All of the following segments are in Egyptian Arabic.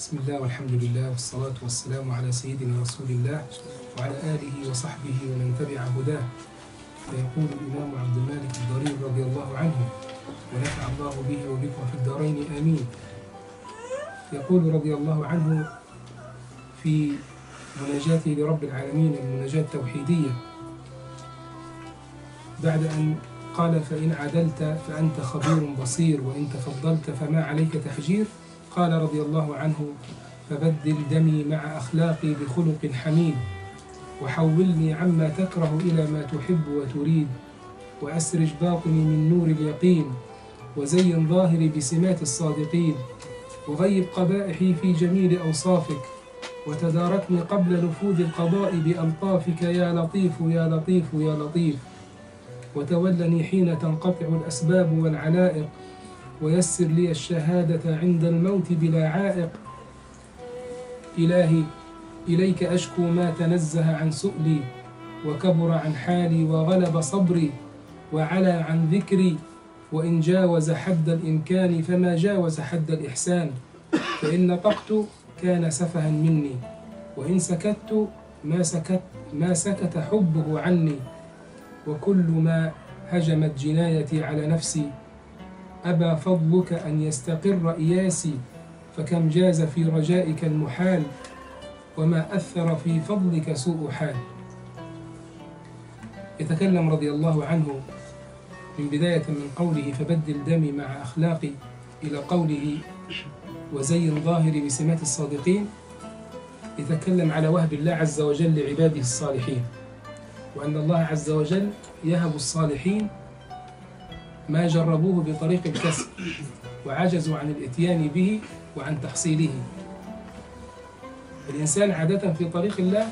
بسم الله والحمد لله والصلاة والسلام على سيدنا رسول الله وعلى آله وصحبه ومن تبع هداه فيقول الإمام عبد المالك الضرير رضي الله عنه ونفع الله به وبكم في الدارين آمين يقول رضي الله عنه في مناجاته لرب العالمين المناجاة التوحيدية بعد أن قال فإن عدلت فأنت خبير بصير وإن تفضلت فما عليك تحجير قال رضي الله عنه فبدل دمي مع أخلاقي بخلق حميد وحولني عما تكره إلى ما تحب وتريد وأسرج باطني من نور اليقين وزين ظاهري بسمات الصادقين وغيب قبائحي في جميل أوصافك وتداركني قبل نفوذ القضاء بألطافك يا لطيف يا لطيف يا لطيف وتولني حين تنقطع الأسباب والعلائق ويسر لي الشهادة عند الموت بلا عائق إلهي إليك أشكو ما تنزه عن سؤلي وكبر عن حالي وغلب صبري وعلى عن ذكري وإن جاوز حد الإمكان فما جاوز حد الإحسان فإن نطقت كان سفها مني وإن سكت ما سكت ما سكت حبه عني وكل ما هجمت جنايتي على نفسي أبى فضلك أن يستقر إياسي فكم جاز في رجائك المحال وما أثر في فضلك سوء حال يتكلم رضي الله عنه من بداية من قوله فبدل دمي مع أخلاقي إلى قوله وزين ظاهري بسمات الصادقين يتكلم على وهب الله عز وجل لعباده الصالحين وأن الله عز وجل يهب الصالحين ما جربوه بطريق الكسب وعجزوا عن الاتيان به وعن تحصيله الإنسان عادة في طريق الله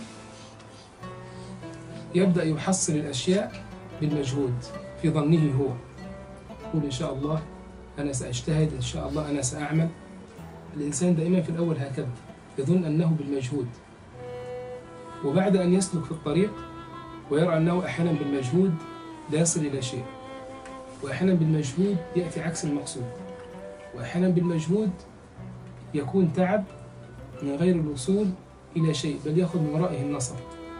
يبدأ يحصل الأشياء بالمجهود في ظنه هو يقول إن شاء الله أنا سأجتهد إن شاء الله أنا سأعمل الإنسان دائما في الأول هكذا يظن أنه بالمجهود وبعد أن يسلك في الطريق ويرى أنه أحيانا بالمجهود لا يصل إلى شيء وأحيانا بالمجهود يأتي عكس المقصود وأحيانا بالمجهود يكون تعب من غير الوصول إلى شيء بل يأخذ من ورائه النصر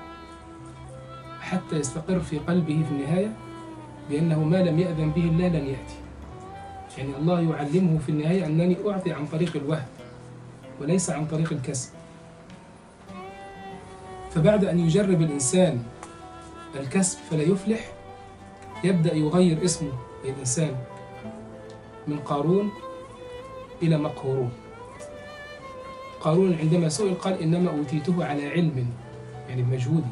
حتى يستقر في قلبه في النهاية بأنه ما لم يأذن به الله لن يأتي يعني الله يعلمه في النهاية أنني أعطي عن طريق الوهب وليس عن طريق الكسب فبعد أن يجرب الإنسان الكسب فلا يفلح يبدأ يغير اسمه الإنسان من قارون إلى مقهورون قارون عندما سئل قال إنما أوتيته على علم يعني بمجهودي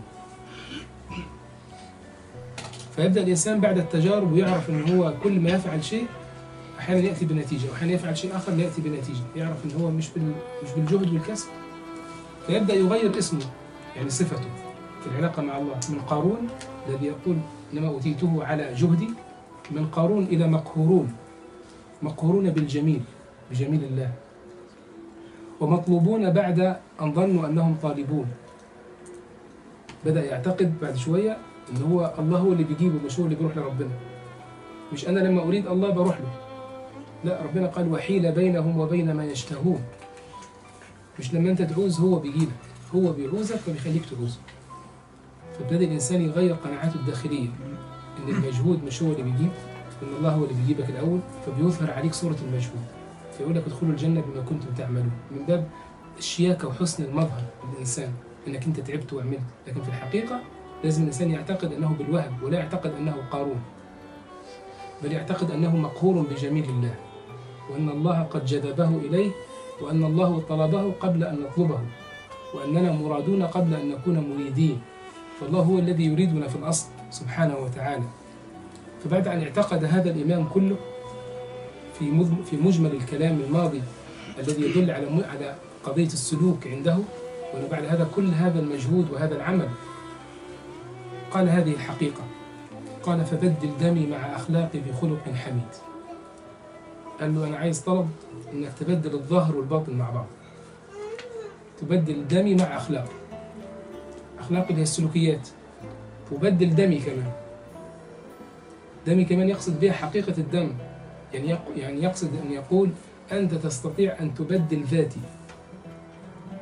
فيبدأ الإنسان بعد التجارب ويعرف أن هو كل ما يفعل شيء أحيانا يأتي بنتيجة وأحيانا يفعل شيء آخر لا يأتي بنتيجة يعرف أن هو مش بال... مش بالجهد والكسب فيبدأ يغير اسمه يعني صفته في العلاقة مع الله من قارون الذي يقول إنما أوتيته على جهدي من قارون إلى مقهورون مقهورون بالجميل بجميل الله ومطلوبون بعد أن ظنوا أنهم طالبون بدأ يعتقد بعد شوية إن هو الله هو اللي بيجيبه مش هو اللي بيروح لربنا مش أنا لما أريد الله بروح له لا ربنا قال وحيل بينهم وبين ما يشتهون مش لما أنت تعوز هو بيجيبك هو بيعوزك فبيخليك تعوزه فابتدى الإنسان يغير قناعاته الداخلية إن المجهود مش هو اللي بيجيب إن الله هو اللي بيجيبك الأول فبيظهر عليك صورة المجهود فيقول لك ادخلوا الجنة بما كنتم تعملون من باب الشياكة وحسن المظهر للإنسان إنك أنت تعبت وعملت لكن في الحقيقة لازم الإنسان يعتقد أنه بالوهب ولا يعتقد أنه قارون بل يعتقد أنه مقهور بجميل الله وأن الله قد جذبه إليه وأن الله طلبه قبل أن نطلبه وأننا مرادون قبل أن نكون مريدين فالله هو الذي يريدنا في الأصل سبحانه وتعالى فبعد أن اعتقد هذا الإمام كله في في مجمل الكلام الماضي الذي يدل على على قضية السلوك عنده وأن بعد هذا كل هذا المجهود وهذا العمل قال هذه الحقيقة قال فبدل دمي مع أخلاقي بخلق حميد قال له أنا عايز طلب إنك تبدل الظاهر والباطن مع بعض تبدل دمي مع أخلاقي أخلاقي اللي هي السلوكيات وبدل دمي كمان دمي كمان يقصد بها حقيقة الدم يعني يعني يقصد أن يقول أنت تستطيع أن تبدل ذاتي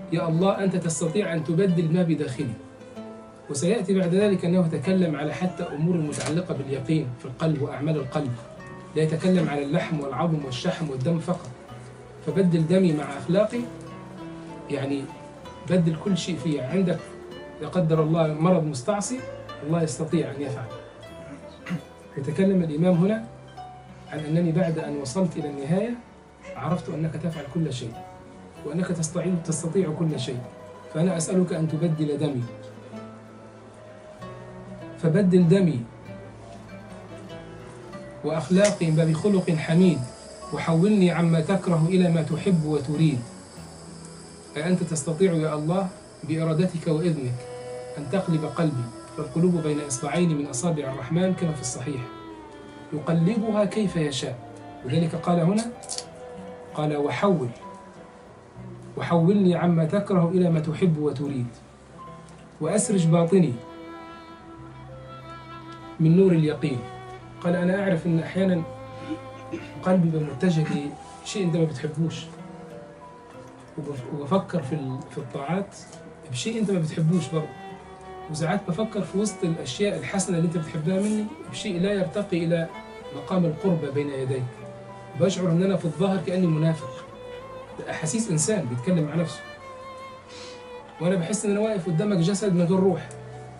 يا الله أنت تستطيع أن تبدل ما بداخلي وسيأتي بعد ذلك أنه يتكلم على حتى أمور متعلقة باليقين في القلب وأعمال القلب لا يتكلم على اللحم والعظم والشحم والدم فقط فبدل دمي مع أخلاقي يعني بدل كل شيء فيه عندك لا قدر الله مرض مستعصي الله يستطيع أن يفعل يتكلم الإمام هنا عن أنني بعد أن وصلت إلى النهاية عرفت أنك تفعل كل شيء وأنك تستطيع تستطيع كل شيء فأنا أسألك أن تبدل دمي فبدل دمي وأخلاقي بل بخلق حميد وحولني عما تكره إلى ما تحب وتريد أأنت تستطيع يا الله بإرادتك وإذنك أن تقلب قلبي فالقلوب بين إصبعين من أصابع الرحمن كما في الصحيح يقلبها كيف يشاء وذلك قال هنا قال وحول وحولني عما تكره إلى ما تحب وتريد وأسرج باطني من نور اليقين قال أنا أعرف أن أحيانا قلبي بيبقى متجه لشيء أنت ما بتحبوش وبف- وبفكر في ال- في الطاعات بشيء أنت ما بتحبوش برضه وساعات بفكر في وسط الأشياء الحسنة اللي أنت بتحبها مني بشيء لا يرتقي إلى مقام القربة بين يديك بشعر أن أنا في الظاهر كأني منافق ده أحاسيس إنسان بيتكلم مع نفسه وأنا بحس إن أنا واقف قدامك جسد من غير روح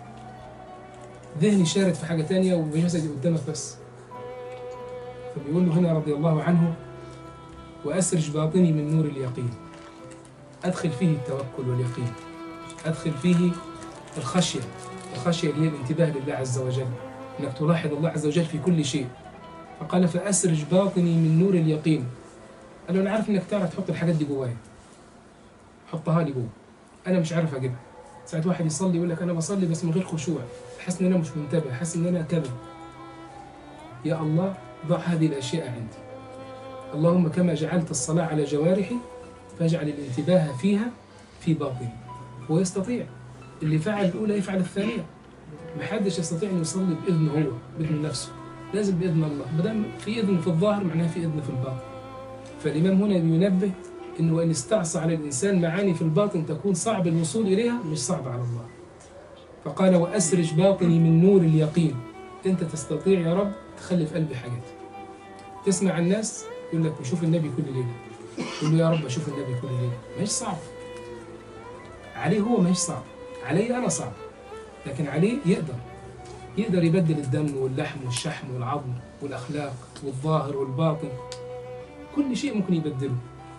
ذهني شارد في حاجة تانية وجسدي قدامك بس فبيقول له هنا رضي الله عنه وأسرج باطني من نور اليقين أدخل فيه التوكل واليقين أدخل فيه الخشية الخشية اللي هي الانتباه لله عز وجل أنك تلاحظ الله عز وجل في كل شيء فقال فأسرج باطني من نور اليقين قال له أنا عارف إنك تعرف تحط الحاجات دي جوايا حطها لي جوا أنا مش عارف أجيبها ساعات واحد يصلي يقول لك أنا بصلي بس من غير خشوع حاسس إن أنا مش منتبه حاسس إن أنا كذا يا الله ضع هذه الأشياء عندي اللهم كما جعلت الصلاة على جوارحي فاجعل الانتباه فيها في باطني هو يستطيع اللي فعل الأولى يفعل الثانية محدش يستطيع أن يصلي بإذنه هو بإذن نفسه لازم بإذن الله ما دام في إذن في الظاهر معناها في إذن في الباطن فالإمام هنا بينبه إنه وإن استعصى على الإنسان معاني في الباطن تكون صعب الوصول إليها مش صعب على الله فقال وأسرج باطني من نور اليقين أنت تستطيع يا رب تخلي في قلبي حاجات تسمع الناس يقول لك بشوف النبي كل ليلة يقول له يا رب أشوف النبي كل ليلة مش صعب عليه هو مش صعب علي أنا صعب لكن عليه يقدر يقدر يبدل الدم واللحم والشحم والعظم والأخلاق والظاهر والباطن كل شيء ممكن يبدله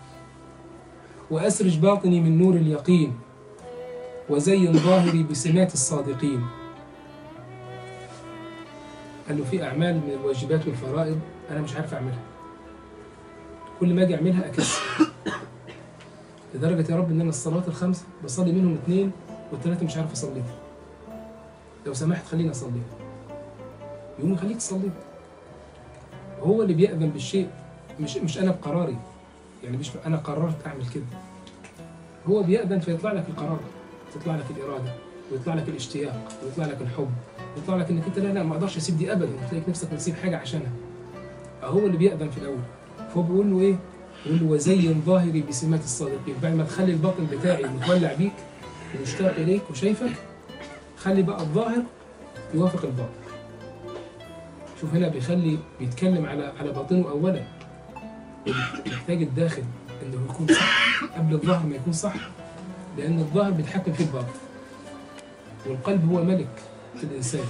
وأسرج باطني من نور اليقين وزين ظاهري بسمات الصادقين قال له في أعمال من الواجبات والفرائض أنا مش عارف أعملها كل ما أجي أعملها أكسر لدرجة يا رب إن أنا الصلوات الخمسة بصلي منهم اثنين والثلاثة مش عارف أصليهم لو سمحت خليني أصليهم يقوم يخليك تصلي هو اللي بيأذن بالشيء مش مش أنا بقراري يعني مش أنا قررت أعمل كده هو بيأذن فيطلع لك القرار تطلع لك الإرادة ويطلع لك الاشتياق ويطلع لك الحب ويطلع لك إنك أنت لا لا ما أقدرش أسيب دي أبدا تلاقي نفسك بتسيب حاجة عشانها هو اللي بيأذن في الأول فهو بيقول له إيه؟ بيقول له وزين ظاهري بسمات الصادقين بعد ما تخلي الباطن بتاعي متولع بيك ومشتاق إليك وشايفك خلي بقى الظاهر يوافق الباطن شوف هنا بيخلي بيتكلم على على باطنه اولا محتاج الداخل انه يكون صح قبل الظاهر ما يكون صح لان الظاهر بيتحكم فيه الباطن والقلب هو ملك في الانسان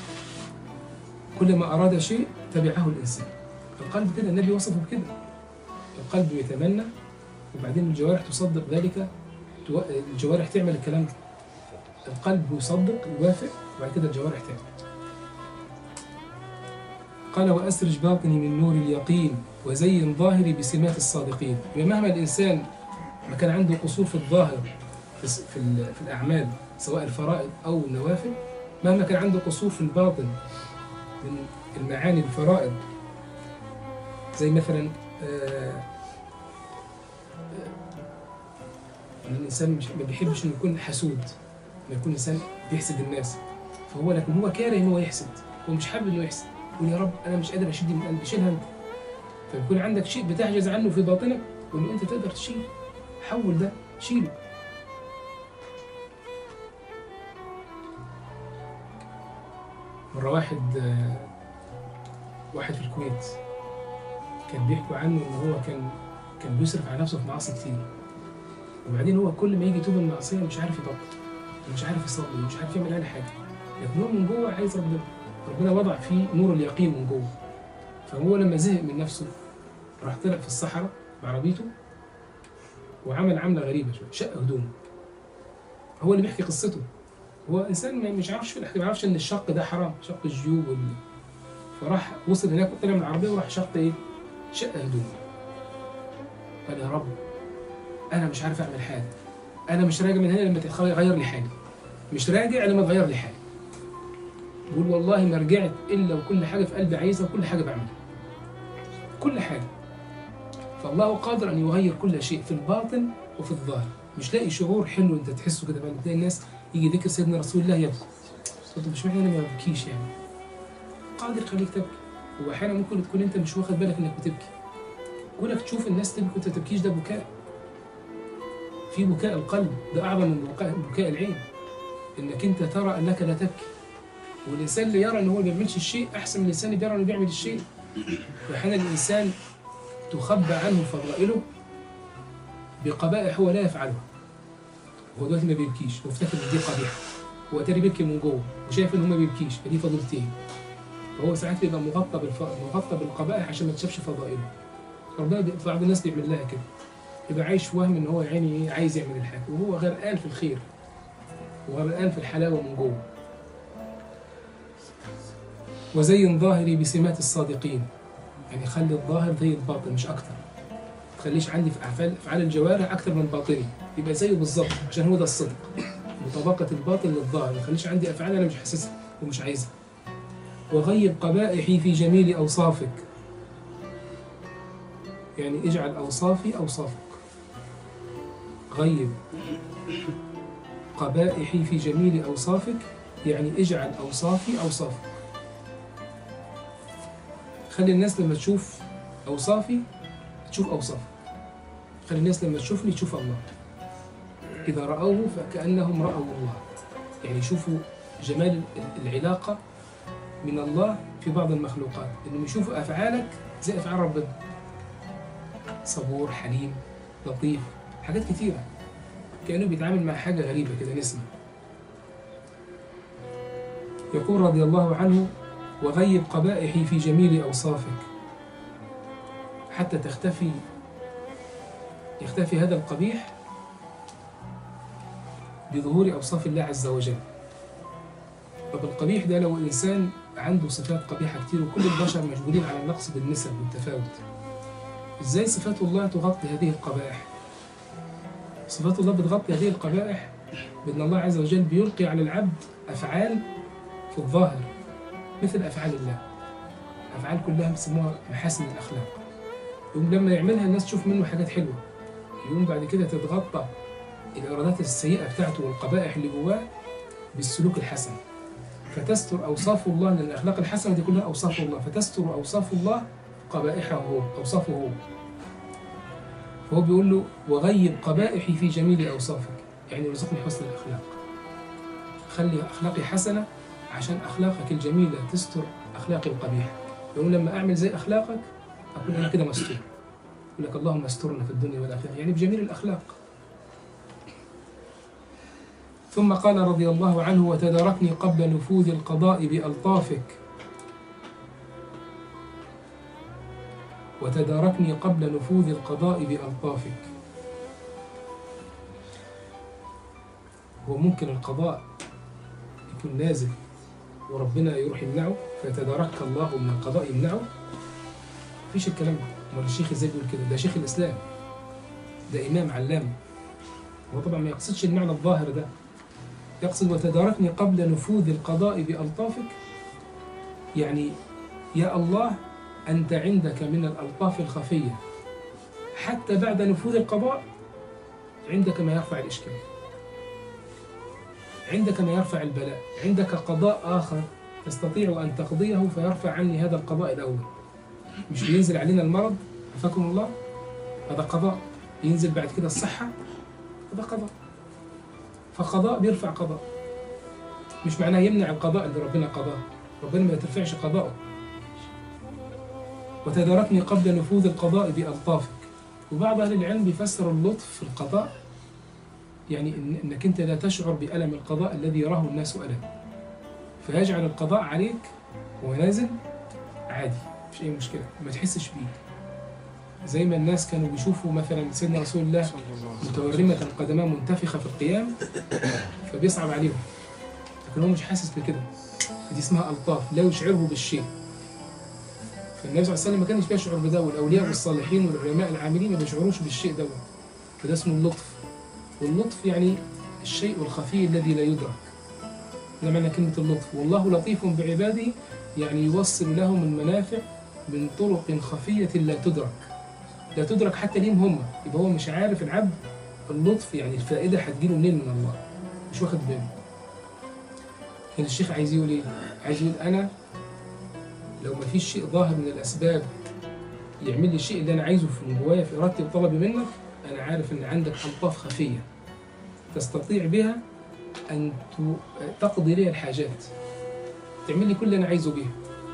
كلما اراد شيء تبعه الانسان القلب كده النبي وصفه بكده القلب يتمنى وبعدين الجوارح تصدق ذلك تو- الجوارح تعمل الكلام ده القلب يصدق يوافق وبعد كده الجوارح تعمل قال وأسرج باطني من نور اليقين وزين ظاهري بسمات الصادقين مهما الإنسان ما كان عنده قصور في الظاهر في, الس- في, ال- في الأعمال سواء الفرائض أو النوافل مهما كان عنده قصور في الباطن من المعاني الفرائض زي مثلا آه، آه، إن الإنسان مش ما بيحبش إنه يكون حسود ما يكون إنسان بيحسد الناس فهو لكن هو كاره إن هو يحسد هو مش حابب إنه يحسد يقول يا رب انا مش قادر اشيل دي من قلبي شيلها انت فيكون عندك شيء بتحجز عنه في باطنك وان انت تقدر تشيل حول ده شيله مرة واحد آه، واحد في الكويت كان بيحكوا عنه ان هو كان كان بيصرف على نفسه في معاصي كتير وبعدين هو كل ما يجي يتوب من المعصيه مش عارف يبطل ومش عارف يصلي ومش عارف يعمل اي حاجه لكن هو من جوه عايز ربنا ربنا وضع فيه نور اليقين من جوه فهو لما زهق من نفسه راح طلع في الصحراء بعربيته وعمل عمله غريبه شويه شق هدومه هو اللي بيحكي قصته هو انسان ما- مش عارفش ما يعرفش ان الشق ده حرام شق الجيوب وال... فراح وصل هناك طلع من العربيه وراح شق ايه؟ شق هدومه قال يا رب انا مش عارف اعمل حاجه انا مش راجع من هنا لما تغير لي حاجه مش راجع لما تغير لي حاجه بقول والله ما رجعت الا وكل حاجه في قلبي عايزها وكل حاجه بعملها كل حاجه فالله قادر ان يغير كل شيء في الباطن وفي الظاهر مش لاقي شعور حلو انت تحسه كده بقى تلاقي الناس يجي ذكر سيدنا رسول الله يبكي طب مش معنى انا ما ببكيش يعني قادر يخليك تبكي واحيانا ممكن تكون انت مش واخد بالك انك بتبكي كونك تشوف الناس تبكي وانت ما تبكيش ده بكاء في بكاء القلب ده اعظم من بكاء بكاء العين انك انت ترى انك لا تبكي والانسان اللي يرى ان هو ما بيعملش الشيء احسن من الانسان اللي بيرى انه بيعمل الشيء واحيانا الانسان تخبى عنه فضائله بقبائح هو لا يفعلها هو دلوقتي ما بيبكيش هو افتكر ان دي قبيحه هو تاني بيبكي من جوه وشايف ان هو ما بيبكيش فدي فضيلتين فهو ساعات بيبقى مغطى بالف... مغطى بالقبائح عشان ما تشافش فضائله ربنا بي- بعض الناس بيعمل لها كده يبقى عايش في وهم ان هو يعني ايه عايز يعمل الحاجه وهو غرقان في الخير وغرقان في الحلاوه من جوه وزين ظاهري بسمات الصادقين يعني خلي الظاهر زي الباطن مش اكتر ما تخليش عندي في افعال افعال الجوارح اكتر من باطني يبقى زيه بالظبط عشان هو ده الصدق مطابقه الباطن للظاهر ما تخليش عندي افعال انا مش حاسسها ومش عايزها وغيب قبائحي في جميل اوصافك يعني اجعل اوصافي اوصافك غيب قبائحي في جميل اوصافك يعني اجعل اوصافي اوصافك خلي الناس لما تشوف اوصافي تشوف اوصافك خلي الناس لما تشوفني تشوف الله اذا راوه فكانهم راوا الله يعني يشوفوا جمال العلاقه من الله في بعض المخلوقات انهم يشوفوا افعالك زي افعال ربنا صبور حليم لطيف حاجات كتيره كانه بيتعامل مع حاجه غريبه كده نسمه يقول رضي الله عنه وغيب قبائحي في جميل اوصافك حتى تختفي يختفي هذا القبيح بظهور اوصاف الله عز وجل طب القبيح ده لو الانسان عنده صفات قبيحه كتير وكل البشر مشغولين على النقص بالنسب والتفاوت ازاي صفات الله تغطي هذه القبائح صفات الله بتغطي هذه القبائح بان الله عز وجل بيلقي على العبد افعال في الظاهر مثل افعال الله افعال كلها بيسموها محاسن الاخلاق يقوم لما يعملها الناس تشوف منه حاجات حلوه يقوم بعد كده تتغطى الارادات السيئه بتاعته والقبائح اللي جواه بالسلوك الحسن فتستر اوصاف الله لان الاخلاق الحسنه دي كلها اوصاف الله فتستر اوصاف الله قبائحه هو اوصافه هو فهو بيقول له وغيب قبائحي في جميل اوصافك يعني ارزقني حسن الاخلاق خلي اخلاقي حسنه عشان اخلاقك الجميله تستر اخلاقي القبيحه يقول لما اعمل زي اخلاقك اكون انا كده مستور يقول لك اللهم استرنا في الدنيا والاخره يعني بجميل الاخلاق ثم قال رضي الله عنه وتداركني قبل نفوذ القضاء بألطافك وتداركني قبل نفوذ القضاء بألطافك هو ممكن القضاء يكون نازل وربنا يروح يمنعه فيتداركك الله من القضاء يمنعه مفيش الكلام ده امال الشيخ ازاي بيقول كده ده شيخ الاسلام ده امام علام هو طبعا ما يقصدش المعنى الظاهر ده يقصد وتداركني قبل نفوذ القضاء بألطافك يعني يا الله أنت عندك من الألطاف الخفية حتى بعد نفوذ القضاء عندك ما يرفع الإشكال عندك ما يرفع البلاء عندك قضاء آخر تستطيع أن تقضيه فيرفع عني هذا القضاء الأول مش بينزل علينا المرض عافاكم الله هذا قضاء ينزل بعد كده الصحة هذا قضاء فقضاء بيرفع قضاء مش معناه يمنع القضاء اللي ربنا قضاه ربنا ما يترفعش قضاءه وتداركني قبل نفوذ القضاء بألطافك وبعض أهل العلم بيفسر اللطف في القضاء يعني إن إنك أنت لا تشعر بألم القضاء الذي يراه الناس ألم فيجعل القضاء عليك وهو نازل عادي مفيش أي مشكلة ما تحسش بيه زي ما الناس كانوا بيشوفوا مثلا سيدنا رسول الله صلى الله عليه وسلم متورمة قدماه منتفخة في القيام فبيصعب عليهم لكن هو مش حاسس بكده دي اسمها ألطاف لا يشعره بالشيء فالنبي صلى الله عليه وسلم ما كانش بيشعر بده والأولياء والصالحين والعلماء العاملين ما بيشعروش بالشيء دوت فده اسمه اللطف واللطف يعني الشيء الخفي الذي لا يدرك ده معنى كلمة اللطف والله لطيف بعباده يعني يوصل لهم المنافع من طرق خفية لا تدرك لا تدرك حتى ليهم هم يبقى هو مش عارف العبد اللطف يعني الفائدة هتجيله منين من الله مش واخد باله كان الشيخ عايز يقول ايه؟ عايز يقول انا لو ما فيش شيء ظاهر من الاسباب يعمل لي الشيء اللي انا عايزه في جوايا في ارادتي وطلبي منك انا عارف ان عندك الطاف خفيه تستطيع بها ان ت- تقضي لي الحاجات تعمل لي كل اللي انا عايزه بيها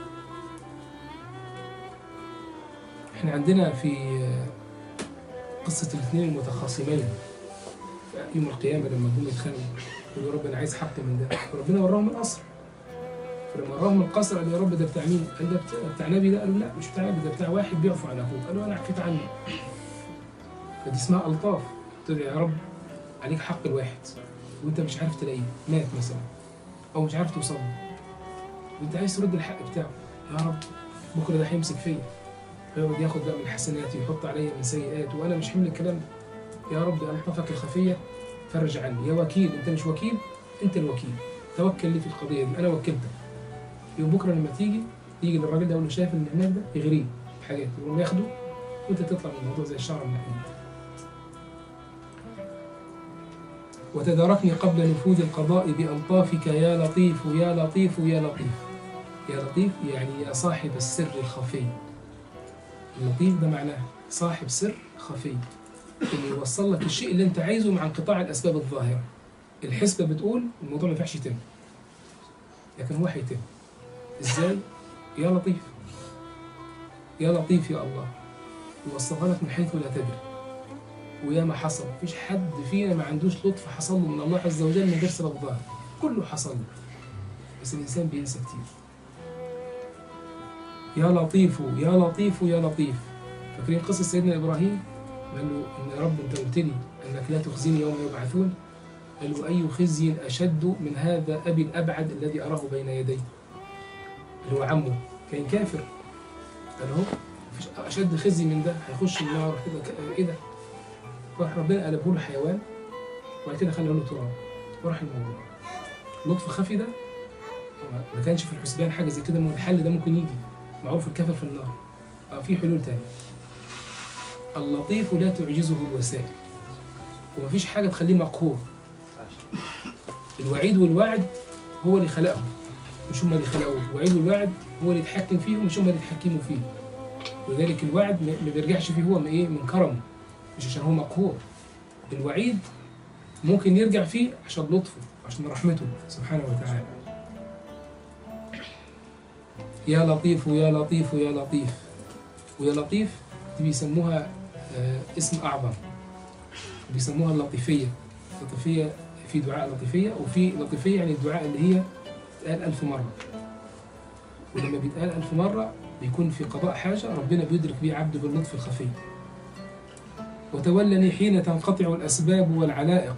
احنا عندنا في قصه الاثنين المتخاصمين في يوم القيامه لما هم يتخانقوا يقولوا يا رب انا عايز حق من ده فربنا وراهم القصر فلما وراهم القصر قال يا رب ده بتاع مين؟ قال ده بتاع, بتاع نبي ده قالوا لا مش بتاع نبي ده بتاع واحد بيعفو عن اخوه قالوا انا عفيت عنه فدي اسمها الطاف تقول يا رب عليك حق الواحد وانت مش عارف تلاقيه مات مثلا او مش عارف توصل له وانت عايز ترد الحق بتاعه يا رب بكره ده هيمسك فيا فيقعد ياخد بقى من حسناتي ويحط عليا من سيئات وانا مش حمل الكلام ده يا رب الطفك الخفيه فرج عني يا وكيل انت مش وكيل انت الوكيل توكل لي في القضيه دي انا وكلتك يوم بكره لما تيجي يجي للراجل ده يقول له شايف ان هناك ده يغريه بحاجات يقوم ياخده وانت تطلع من الموضوع زي الشعر من الحديد وتداركني قبل نفوذ القضاء بألطافك يا لطيف يا لطيف يا لطيف يا لطيف يعني يا صاحب السر الخفي اللطيف ده معناه صاحب سر خفي اللي يوصل لك الشيء اللي انت عايزه مع انقطاع الاسباب الظاهره الحسبه بتقول الموضوع ما ينفعش يتم لكن هو هيتم ازاي يا لطيف يا لطيف يا الله يوصلها لك من حيث لا تدري ويا ما حصل مفيش حد فينا ما عندوش لطف حصل له من الله عز وجل من غير سبب ظاهر كله حصل له بس الانسان بينسى كتير يا لطيف يا لطيف يا لطيف فاكرين قصه سيدنا ابراهيم قال له ان يا رب انت قلت لي انك لا تخزيني يوم يبعثون قال له اي خزي اشد من هذا ابي الابعد الذي اراه بين يدي اللي هو عمه كان كافر قال هو مفيش اشد خزي من ده هيخش النار كده ك- ايه ده راح ربنا قلبه له حيوان وبعد كده خلاه له تراب وراح الموضوع لطف خفي ده هو ما كانش في الحسبان حاجه زي كده الحل ده ممكن يجي معروف الكافر في النار اه في حلول تانية اللطيف لا تعجزه الوسائل ومفيش حاجه تخليه مقهور الوعيد والوعد هو اللي خلقهم مش هم اللي خلقوه الوعيد والوعد هو اللي يتحكم فيهم مش هم اللي يتحكموا فيه ولذلك الوعد ما ما بيرجعش فيه هو من ايه من كرمه مش عشان هو مقهور الوعيد ممكن يرجع فيه عشان لطفه عشان رحمته سبحانه وتعالى يا لطيف يا لطيف يا لطيف ويا لطيف دي بيسموها آه، اسم أعظم بيسموها اللطيفية اللطيفية في دعاء لطيفية وفي لطيفية يعني الدعاء اللي هي بتتقال ألف مرة ولما بيتقال ألف مرة بيكون في قضاء حاجة ربنا بيدرك بيه عبده باللطف الخفي وتولني حين تنقطع الأسباب والعلائق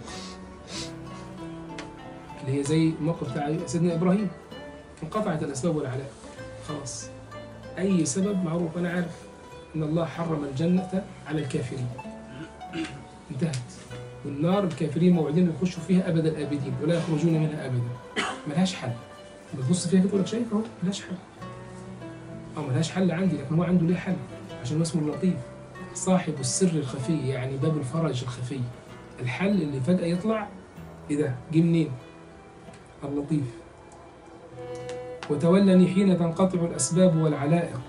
اللي هي زي الموقف بتاع سيدنا إبراهيم انقطعت الأسباب والعلائق خلاص أي سبب معروف أنا عارف إن الله حرم الجنة على الكافرين انتهت والنار الكافرين موعدين يخشوا فيها أبد الآبدين ولا يخرجون منها أبدا ملهاش حل بتبص فيها كده تقول لك شايف أهو ملهاش حل أو ملهاش حل عندي لكن هو عنده ليه حل عشان هو اسمه اللطيف صاحب السر الخفي يعني باب الفرج الخفي الحل اللي فجأة يطلع إيه ده جه منين اللطيف وتولني حين تنقطع الأسباب والعلائق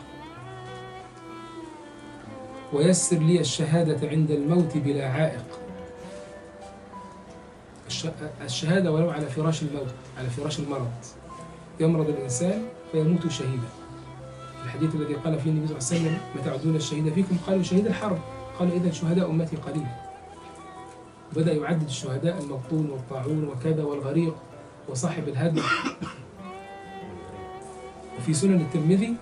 ويسر لي الشهادة عند الموت بلا عائق الش- الشهادة ولو على فراش الموت على فراش المرض يمرض الإنسان فيموت شهيدا الحديث الذي قال فيه النبي صلى الله عليه وسلم متى تعدون الشهيد فيكم قالوا شهيد الحرب قالوا إذا شهداء أمتي قليل بدأ يعدد الشهداء المبطون والطاعون وكذا والغريق وصاحب الهدم وفي سنن الترمذي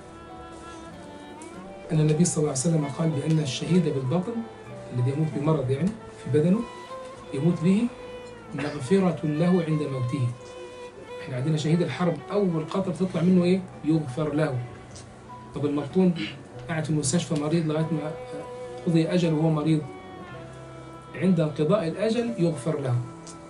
أن النبي صلى الله عليه وسلم قال بأن الشهيد بالبطن الذي يموت بمرض يعني في بدنه يموت به مغفرة له عند موته احنا عندنا شهيد الحرب أول قطر تطلع منه إيه؟ يغفر له طب المبطون قاعد في المستشفى مريض لغاية ما قضي أجل وهو مريض عند انقضاء الأجل يغفر له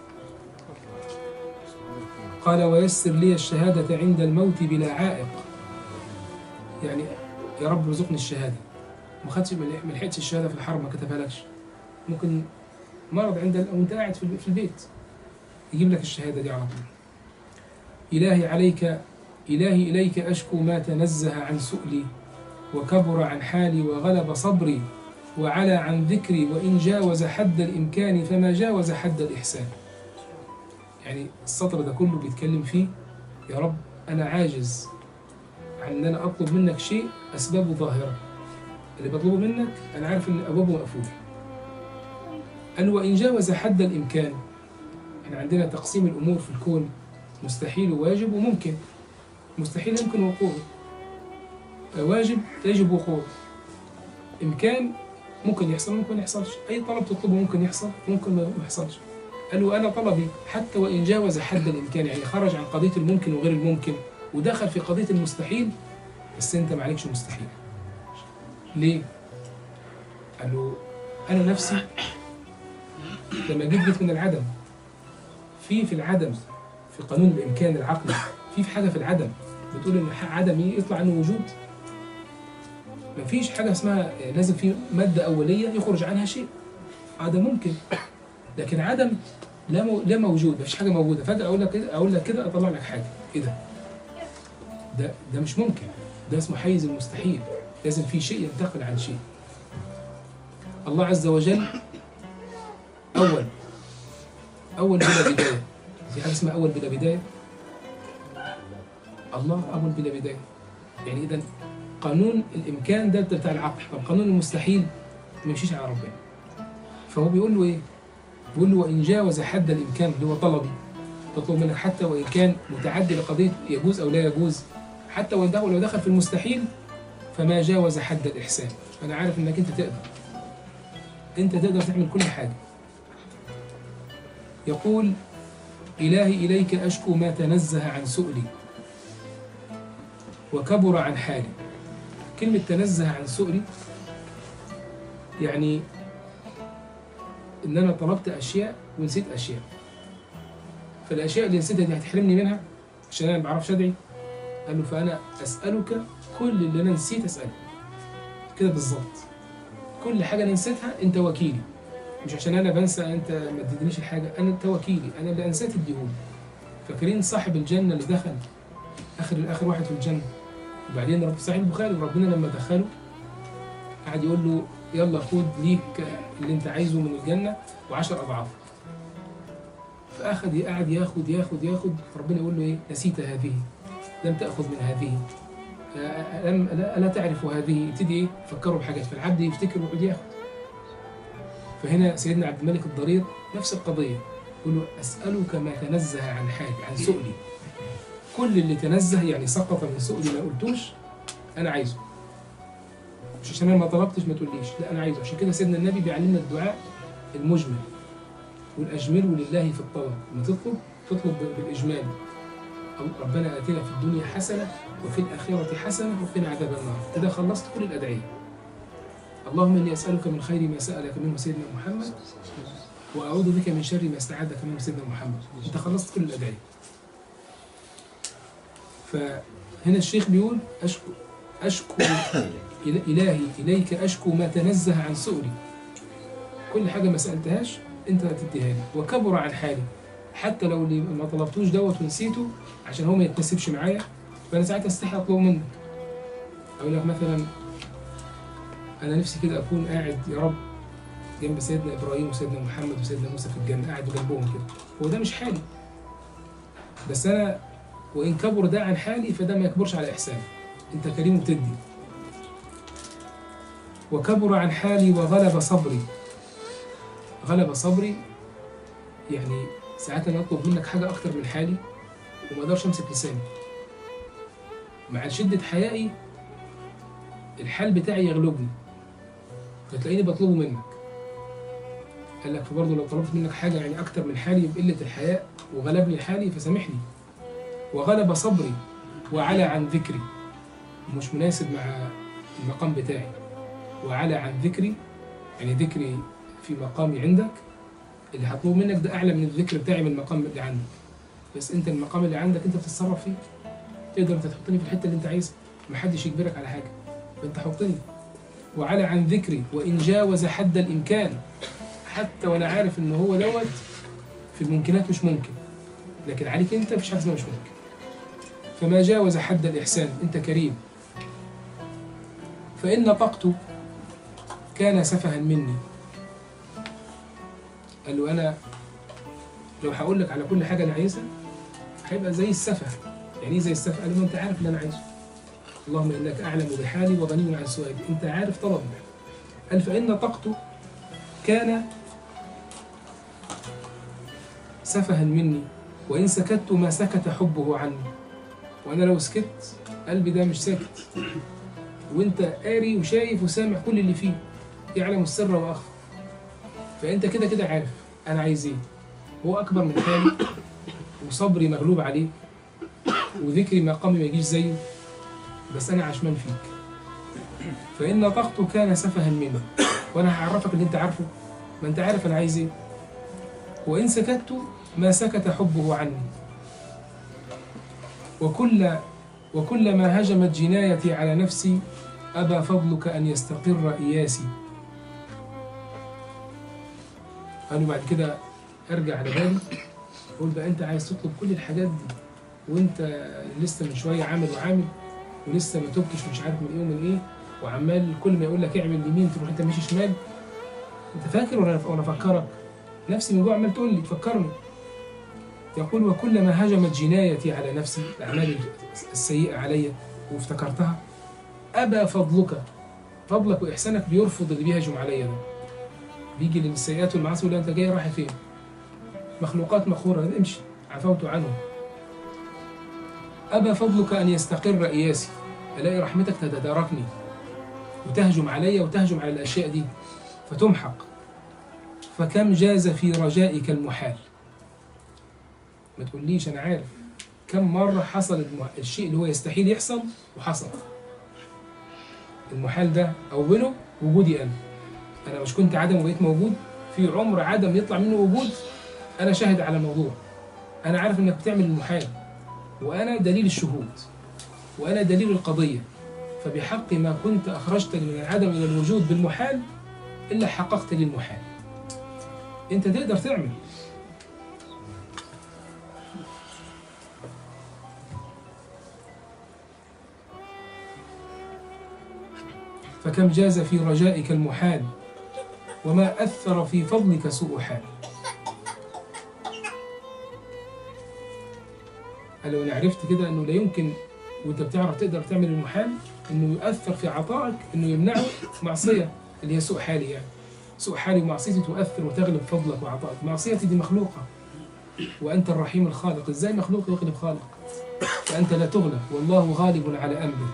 قال ويسر لي الشهادة عند الموت بلا عائق يعني يا رب ارزقني الشهادة ما خدش ما لحقتش الشهادة في الحرب ما كتبها لكش ممكن مرض عند ال- وانت قاعد في ال- في البيت يجيب لك الشهادة دي على طول إلهي عليك إلهي إليك أشكو ما تنزه عن سؤلي وكبر عن حالي وغلب صبري وعلى عن ذكري وإن جاوز حد الإمكان فما جاوز حد الإحسان يعني السطر ده كله بيتكلم فيه يا رب أنا عاجز عن أن أنا أطلب منك شيء أسبابه ظاهرة اللي بطلبه منك أنا عارف أن أبوابه مقفولة قال وإن جاوز حد الإمكان احنا عندنا تقسيم الأمور في الكون مستحيل وواجب وممكن مستحيل يمكن وقوعه واجب يجب وقوعه إمكان ممكن يحصل ممكن ما يحصلش أي طلب تطلبه ممكن يحصل ممكن ما ما يحصلش قال له أنا طلبي حتى وإن جاوز حد الإمكان يعني خرج عن قضية الممكن وغير الممكن ودخل في قضية المستحيل بس أنت ما عليكش مستحيل ليه؟ قال له أنا نفسي لما جيت جيت من العدم في في العدم في قانون الإمكان العقلي في في حاجة في العدم بتقول إن ح- عدم إيه يطلع عنه وجود مفيش حاجة اسمها لازم في مادة أولية يخرج عنها شيء هذا ممكن لكن عدم لا مو... لا موجود مفيش حاجة موجودة فجأة أقول لك كده أقول لك كده أطلع لك حاجة إيه ده؟ ده ده مش ممكن ده اسمه حيز المستحيل لازم في شيء ينتقل عن شيء الله عز وجل أول أول بلا بداية في حاجة اسمها أول بلا بداية الله أول بلا بداية يعني إذا قانون الإمكان ده بتاع العقل طب قانون المستحيل ما يمشيش على ربنا فهو بيقول له إيه؟ بيقول له وإن جاوز حد الإمكان اللي هو طلبي تطلب منك حتى وإن كان متعدي لقضية يجوز أو لا يجوز حتى وإن دخل لو دخل في المستحيل فما جاوز حد الإحسان أنا عارف إنك أنت تقدر أنت تقدر تعمل كل حاجة يقول إلهي إليك أشكو ما تنزه عن سؤلي وكبر عن حالي كلمة تنزه عن سؤلي يعني إن أنا طلبت أشياء ونسيت أشياء فالأشياء اللي نسيتها دي هتحرمني منها عشان أنا ما بعرفش أدعي قال له فأنا أسألك كل اللي أنا نسيت أسأله كده بالظبط كل حاجة أنا نسيتها أنت وكيلي مش عشان أنا بنسى أنت ما تدينيش الحاجة أنا أنت وكيلي أنا اللي أنسيت الديون فاكرين صاحب الجنة اللي دخل آخر آخر واحد في الجنة وبعدين رب صحيح البخاري وربنا لما دخله قعد يقول له يلا خد ليك اللي انت عايزه من الجنة وعشر أضعاف فأخذ قعد ياخد ياخد ياخد ربنا يقول له إيه نسيت هذه لم تأخذ من هذه آه، لم لا, لا تعرف هذه يبتدي إيه يفكروا بحاجات فالعبد يفتكر ويقعد ياخد فهنا سيدنا عبد الملك الضرير نفس القضية يقول له أسألك ما تنزه عن حالي عن سؤلي كل اللي تنزه يعني سقط من سؤلي ما قلتوش أنا عايزه مش عشان انا ما طلبتش ما تقوليش لا انا عايزه عشان كده سيدنا النبي بيعلمنا الدعاء المجمل والاجمل لله في الطلب لما تطلب تطلب بالاجمال أو ربنا اتنا في الدنيا حسنه وفي الاخره حسنه وقنا عذاب النار كده خلصت كل الادعيه اللهم اني اسالك من خير ما سالك منه سيدنا محمد واعوذ بك من شر ما استعاذك منه سيدنا محمد انت خلصت كل الادعيه فهنا الشيخ بيقول اشكو اشكو إل- إلهي إليك أشكو ما تنزه عن سؤلي كل حاجة ما سألتهاش أنت هتديها لي وكبر عن حالي حتى لو اللي ما طلبتوش دوت ونسيته عشان هو ما يتنسبش معايا فأنا ساعتها استحي أطلبه منك أقول لك مثلا أنا نفسي كده أكون قاعد يا رب جنب سيدنا إبراهيم وسيدنا محمد وسيدنا موسى في الجنة قاعد جنبهم كده هو ده مش حالي بس أنا وإن كبر ده عن حالي فده ما يكبرش على إحساني أنت كريم وتدي وكبر عن حالي وغلب صبري غلب صبري يعني ساعات انا اطلب منك حاجه اكتر من حالي وما اقدرش امسك لساني مع شده حيائي الحال بتاعي يغلبني فتلاقيني بطلبه منك قال لك برضه لو طلبت منك حاجه يعني اكتر من حالي بقله الحياء وغلبني حالي فسامحني وغلب صبري وعلى عن ذكري مش مناسب مع المقام بتاعي وعلى عن ذكري يعني ذكري في مقامي عندك اللي هطلبه منك ده اعلى من الذكر بتاعي من المقام اللي عندك بس انت المقام اللي عندك انت بتتصرف فيه تقدر انت تحطني في الحته اللي انت عايزها محدش يجبرك على حاجه فانت حطني وعلى عن ذكري وان جاوز حد الامكان حتى وانا عارف ان هو دوت في الممكنات مش ممكن لكن عليك انت مفيش حاجه اسمها مش ممكن فما جاوز حد الاحسان انت كريم فان نطقت كان سفها مني قال له انا لو هقول لك على كل حاجه انا عايزها هيبقى زي السفه يعني ايه زي السفه قال له ما انت عارف اللي انا عايزه اللهم انك اعلم بحالي وغني عن سؤالي انت عارف طلبي قال فان نطقت كان سفها مني وان سكت ما سكت حبه عني وانا لو سكت قلبي ده مش ساكت وانت قاري وشايف وسامع كل اللي فيه يعلم السر واخفى فانت كده كده عارف انا عايز ايه هو اكبر من حالي وصبري مغلوب عليه وذكري مقامي ما يجيش زيه بس انا عشمان فيك فان نطقت كان سفها مني وانا هعرفك اللي انت عارفه ما انت عارف انا عايز ايه وان سكت ما سكت حبه عني وكل وكلما هجمت جنايتي على نفسي أبى فضلك أن يستقر إياسي قالوا بعد كده ارجع على بالي قول بقى انت عايز تطلب كل الحاجات دي وانت لسه من شويه عامل وعامل ولسه ما تبتش مش عارف من ايه ومن ايه وعمال كل ما يقول لك اعمل يمين تروح انت ماشي شمال انت فاكر ولا وانا افكرك نفسي من جوه عمال تقول لي تفكرني يقول وكلما هجمت جنايتي على نفسي الاعمال السيئه علي وافتكرتها ابى فضلك فضلك واحسانك بيرفض اللي بيهجم عليا ده بيجي للسيئات والمعاصي يقول انت جاي رايح فين مخلوقات مخورة امشي عفوت عنهم أبى فضلك أن يستقر إياسي ألاقي رحمتك تتداركني وتهجم علي وتهجم على الأشياء دي فتمحق فكم جاز في رجائك المحال ما تقوليش أنا عارف كم مرة حصل المح... الشيء اللي هو يستحيل يحصل وحصل المحال ده أوله وجودي أنا أنا مش كنت عدم وبقيت موجود في عمر عدم يطلع منه وجود أنا شاهد على الموضوع أنا عارف إنك بتعمل المحال وأنا دليل الشهود وأنا دليل القضية فبحق ما كنت أخرجتني من العدم إلى الوجود بالمحال إلا حققت لي المحال أنت تقدر تعمل فكم جاز في رجائك المحال وما أثر في فضلك سوء حال قال لو انا عرفت كده انه لا يمكن وانت بتعرف تقدر تعمل المحال انه يؤثر في عطائك انه يمنعه معصيه اللي هي سوء حالي يعني سوء حالي ومعصيتي تؤثر وتغلب فضلك وعطائك معصيتي دي مخلوقه وانت الرحيم الخالق ازاي مخلوق يغلب خالق فانت لا تغلب والله غالب على امره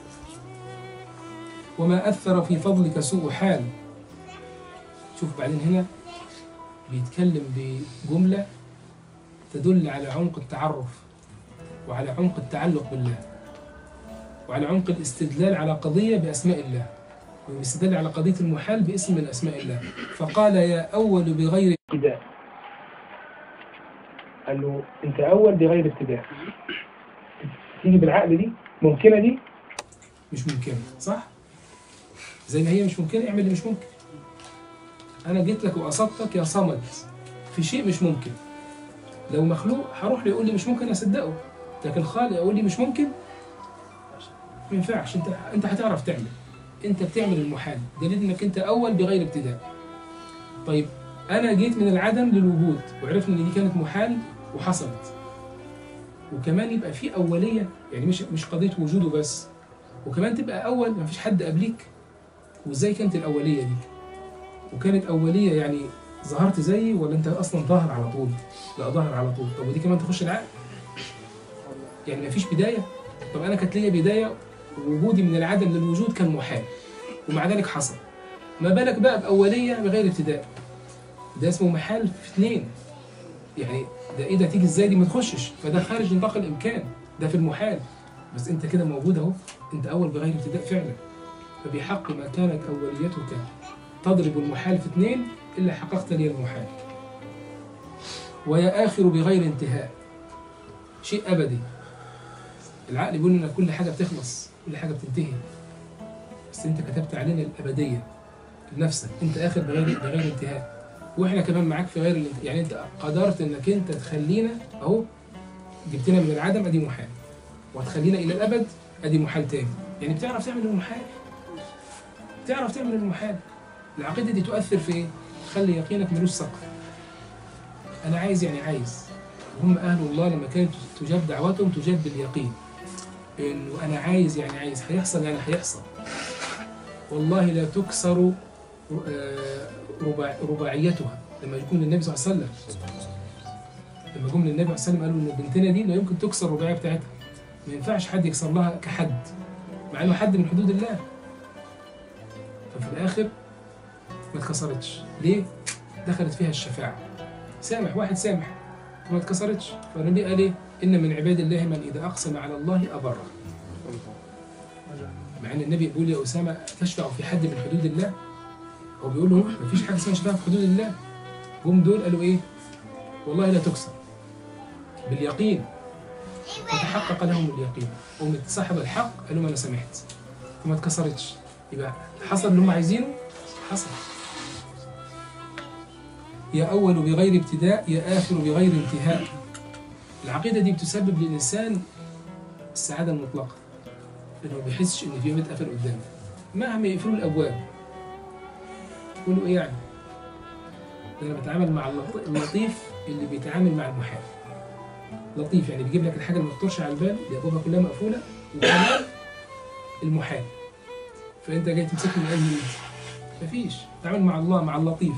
وما اثر في فضلك سوء حال شوف بعدين هنا بيتكلم بجمله تدل على عمق التعرف وعلى عمق التعلق بالله وعلى عمق الاستدلال على قضية بأسماء الله والاستدلال على قضية المحال باسم من أسماء الله فقال يا أول بغير ابتداء قال له أنت أول بغير ابتداء تيجي بالعقل دي ممكنة دي مش ممكنة صح؟ زي ما هي مش ممكنة اعمل اللي مش ممكن أنا جيت لك وقصدتك يا صمد في شيء مش ممكن لو مخلوق هروح له يقول لي مش ممكن اصدقه لكن خالق يقول لي مش ممكن ما ينفعش انت انت هتعرف تعمل انت بتعمل المحال دليل انك انت اول بغير ابتداء طيب انا جيت من العدم للوجود وعرفنا ان دي كانت محال وحصلت وكمان يبقى في اوليه يعني مش مش قضيه وجوده بس وكمان تبقى اول ما فيش حد قبليك وازاي كانت الاوليه دي وكانت اوليه يعني ظهرت زيي ولا انت اصلا ظاهر على طول لا ظاهر على طول طب ودي كمان تخش العقل يعني ما فيش بدايه طب انا كانت ليا بدايه وجودي من العدم للوجود كان محال ومع ذلك حصل ما بالك بقى باوليه بغير ابتداء ده اسمه محال في اثنين يعني ده ايه ده تيجي ازاي دي ما تخشش فده خارج نطاق الامكان ده في المحال بس انت كده موجود اهو انت اول بغير ابتداء فعلا فبحق ما كانت اوليتك تضرب المحال في اثنين الا حققت لي المحال ويا اخر بغير انتهاء شيء ابدي العقل بيقول ان كل حاجه بتخلص كل حاجه بتنتهي بس انت كتبت علينا الابديه لنفسك انت اخر بغير بغير انتهاء واحنا كمان معاك في غير الانتهاء يعني انت قدرت انك انت تخلينا اهو جبتنا من العدم ادي محال وتخلينا الى الابد ادي محال تاني يعني بتعرف تعمل المحال تعرف تعمل المحال العقيده دي تؤثر في ايه؟ تخلي يقينك ملوش سقف انا عايز يعني عايز هم اهل الله لما كانت تجاب دعوتهم تجاب باليقين انه انا عايز يعني عايز هيحصل يعني هيحصل والله لا تكسر آه، رباع رباعيتها لما يكون النبي صلى الله عليه وسلم لما جم للنبي صلى الله عليه وسلم قالوا ان بنتنا دي لا يمكن تكسر الرباعيه بتاعتها ما ينفعش حد يكسر لها كحد مع انه حد من حدود الله ففي الاخر ما اتكسرتش ليه؟ دخلت فيها الشفاعه سامح واحد سامح وما اتكسرتش فالنبي قال ايه؟ ان من عباد الله من اذا اقسم على الله ابره مع ان النبي بيقول يا اسامه تشفع في حد من حدود الله هو بيقول له ما فيش حاجه اسمها شفاعه في حدود الله جم دول قالوا ايه؟ والله لا تكسر باليقين فتحقق لهم اليقين قوم صاحب الحق قال لهم انا سمحت فما اتكسرتش يبقى حصل اللي هم عايزينه حصل يا أول بغير ابتداء يا آخر بغير انتهاء العقيدة دي بتسبب للإنسان السعادة المطلقة إنه ما بيحسش إن في يوم اتقفل قدامه مهما يقفلوا الأبواب يقولوا إيه يعني؟ ده أنا بتعامل مع اللط- اللطيف اللي بيتعامل مع المحال لطيف يعني بيجيب لك الحاجة اللي ما تخطرش على البال اللي أبوابها كلها مقفولة وكمان المحال فأنت جاي تمسكني من أي إيد مفيش تعامل مع الله مع اللطيف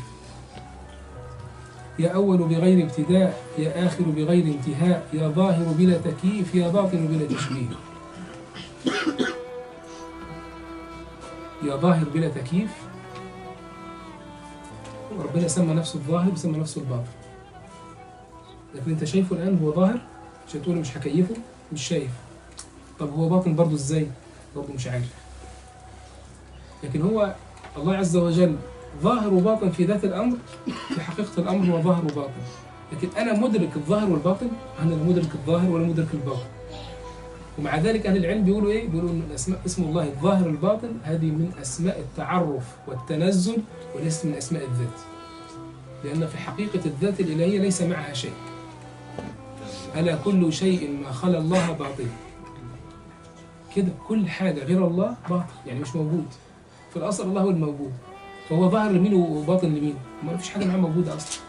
يا أول بغير ابتداء يا آخر بغير انتهاء يا ظاهر بلا تكييف يا باطن بلا تشبيه يا ظاهر بلا تكييف ربنا سمى نفسه الظاهر وسمى نفسه الباطن لكن انت شايفه الآن هو ظاهر مش هتقول مش هكيفه مش شايف طب هو باطن برضه ازاي برضه مش عارف لكن هو الله عز وجل ظاهر وباطن في ذات الامر في حقيقه الامر هو ظاهر وباطن لكن انا مدرك الظاهر والباطن انا لا مدرك الظاهر ولا مدرك الباطن ومع ذلك اهل العلم بيقولوا ايه بيقولوا ان الاسماء اسم الله الظاهر الباطن هذه من اسماء التعرف والتنزل وليست من اسماء الذات لان في حقيقه الذات الالهيه ليس معها شيء الا كل شيء ما خلا الله باطل كده كل حاجه غير الله باطل يعني مش موجود في الاصل الله هو الموجود فهو ظاهر لمين وباطن لمين ما فيش حاجه معاه موجوده اصلا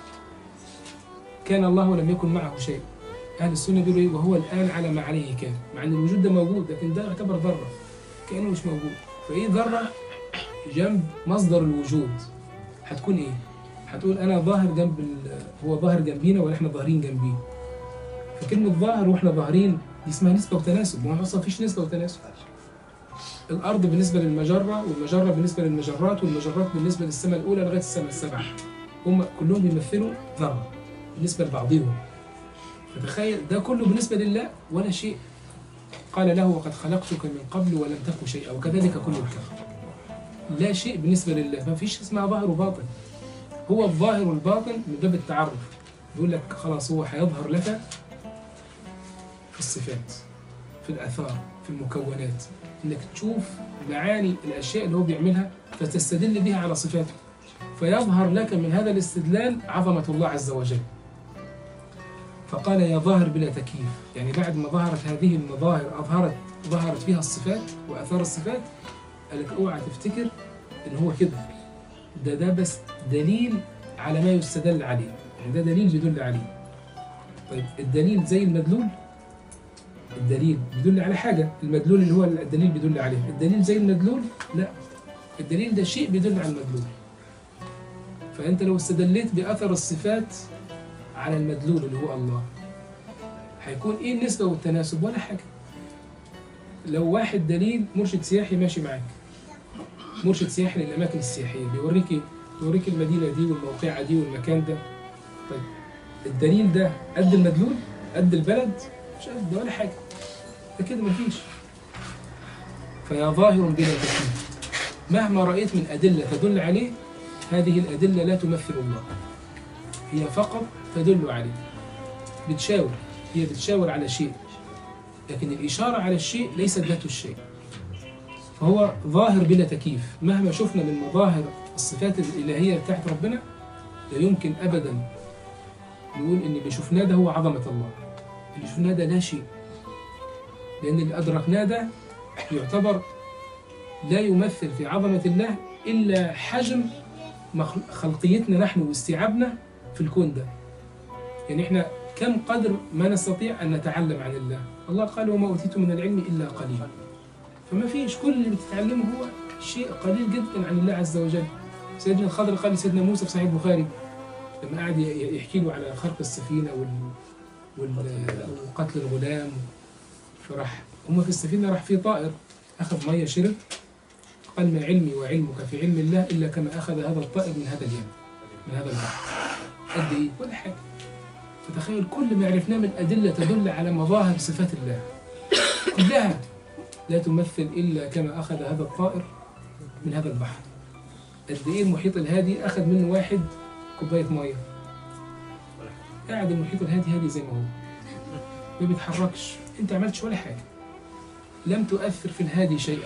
كان الله ولم يكن معه شيء اهل السنه بيقولوا ايه وهو الان على ما عليه كان مع ان الوجود ده موجود لكن ده يعتبر ذره كانه مش موجود فايه ذره جنب مصدر الوجود هتكون ايه هتقول انا ظاهر جنب ال- هو ظاهر جنبينا ولا احنا ظاهرين جنبيه فكلمه ظاهر واحنا ظاهرين دي اسمها نسبه وتناسب ما هو اصلا مفيش نسبه وتناسب الارض بالنسبه للمجره والمجره بالنسبه للمجرات والمجرات بالنسبه للسماء الاولى لغايه السماء السبعه هم كلهم بيمثلوا ذره بالنسبه لبعضهم فتخيل ده كله بالنسبه لله ولا شيء قال له وقد خلقتك من قبل ولم تك شيئا وكذلك كل الكون لا شيء بالنسبه لله ما فيش اسمها ظاهر وباطن هو الظاهر والباطن من باب التعرف بيقول لك خلاص هو هيظهر لك في الصفات في الاثار في المكونات انك تشوف معاني الاشياء اللي هو بيعملها فتستدل بها على صفاته فيظهر لك من هذا الاستدلال عظمه الله عز وجل فقال يا ظاهر بلا تكييف يعني بعد ما ظهرت هذه المظاهر اظهرت ظهرت فيها الصفات واثار الصفات قال لك اوعى تفتكر ان هو كده ده ده بس دليل على ما يستدل عليه يعني ده دليل بيدل عليه طيب الدليل زي المدلول الدليل بيدل على حاجة المدلول اللي هو الدليل بيدل عليه الدليل زي المدلول لا الدليل ده شيء بيدل على المدلول فأنت لو استدليت بأثر الصفات على المدلول اللي هو الله هيكون ايه النسبة والتناسب ولا حاجة لو واحد دليل مرشد سياحي ماشي معاك مرشد سياحي للأماكن السياحية بيوريك ايه؟ بيوريك المدينة دي والموقعة دي والمكان ده طيب الدليل ده قد المدلول؟ قد البلد؟ مش قد ولا حاجة ده كده مفيش فيا ظاهر بلا تكليف مهما رأيت من أدلة تدل عليه هذه الأدلة لا تمثل الله هي فقط تدل عليه بتشاور هي بتشاور على شيء لكن الإشارة على الشيء ليست ذات الشيء فهو ظاهر بلا تكييف مهما شفنا من مظاهر الصفات الإلهية بتاعت ربنا لا يمكن أبدا نقول إن اللي شفناه ده هو عظمة الله اللي شفناه ده لا شيء لأن اللي أدركناه ده يعتبر لا يمثل في عظمة الله إلا حجم مخل- خلقيتنا نحن واستيعابنا في الكون ده يعني احنا كم قدر ما نستطيع أن نتعلم عن الله الله قال وما أوتيتم من العلم إلا قليلا فما فيش كل اللي بتتعلمه هو شيء قليل جدا عن الله عز وجل سيدنا الخضر قال لسيدنا موسى في صحيح البخاري لما قعد ي- يحكي له على خلق السفينة وال... وال... وقتل الغلام فراح هم في السفينة راح في طائر أخذ مية شرب قال ما علمي وعلمك في علم الله إلا كما أخذ هذا الطائر من هذا اليم من هذا البحر قد إيه ولا حاجة فتخيل كل ما عرفناه من أدلة تدل على مظاهر صفات الله كلها لا تمثل إلا كما أخذ هذا الطائر من هذا البحر قد إيه المحيط الهادي أخذ منه واحد كوباية مية قاعد المحيط الهادي هادي زي ما هو ما بيتحركش أنت عملتش ولا حاجة لم تؤثر في الهادي شيئا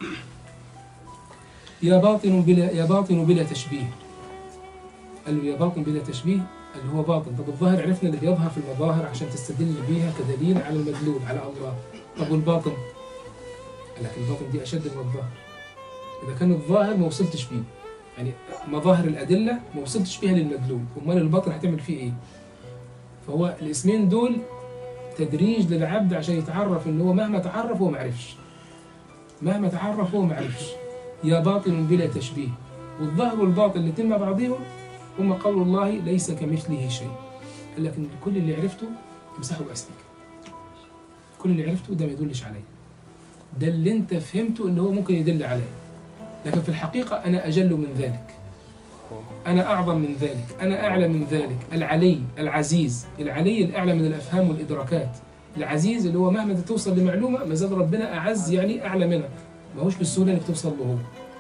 يا باطن بلا يا باطن بلا تشبيه قال له يا باطن بلا تشبيه اللي هو باطن طب الظاهر عرفنا اللي بيظهر في المظاهر عشان تستدل بيها كدليل على المدلول على الله طب والباطن قال لك الباطن دي اشد من الظاهر اذا كان الظاهر ما وصلتش بيه يعني مظاهر الادله ما وصلتش بيها للمدلول امال الباطن هتعمل فيه ايه فهو الاسمين دول تدريج للعبد عشان يتعرف ان هو مهما تعرف هو ما عرفش مهما تعرف هو ما عرفش يا باطن بلا تشبيه والظاهر والباطن الاثنين مع بعضهم هم قول الله ليس كمثله شيء قال لك إن كل اللي عرفته امسحه بأسنك كل اللي عرفته ده ما يدلش عليه ده اللي انت فهمته ان هو ممكن يدل عليه لكن في الحقيقة أنا أجل من ذلك أنا أعظم من ذلك أنا أعلى من ذلك العلي العزيز العلي الأعلى من الأفهام والإدراكات العزيز اللي هو مهما توصل لمعلومة ما زال ربنا أعز يعني أعلى منها ما هوش بالسهولة إنك توصل له هو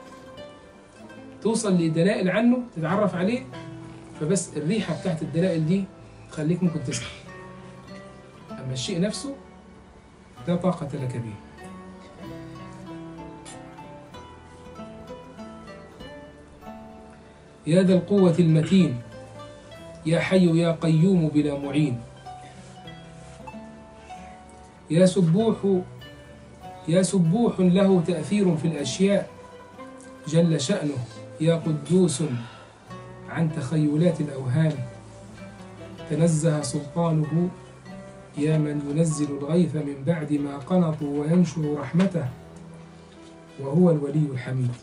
توصل لدلائل عنه تتعرف عليه فبس الريحة بتاعت الدلائل دي تخليك ممكن تسمع أما الشيء نفسه لا طاقة لك به يا ذا القوة المتين يا حي يا قيوم بلا معين يا سبوح يا سبوح له تأثير في الأشياء جل شأنه يا قدوس عن تخيلات الأوهام تنزه سلطانه يا من ينزل الغيث من بعد ما قنطوا وينشر رحمته وهو الولي الحميد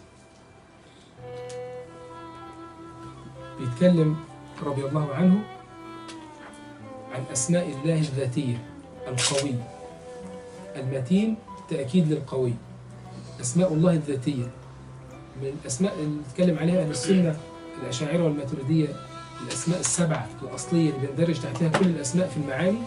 بيتكلم رضي الله عنه عن أسماء الله الذاتية القوي المتين تأكيد للقوي أسماء الله الذاتية من الأسماء اللي بيتكلم عليها أهل السنة الأشاعرة والماتريدية الأسماء السبعة الأصلية اللي بيندرج تحتها كل الأسماء في المعاني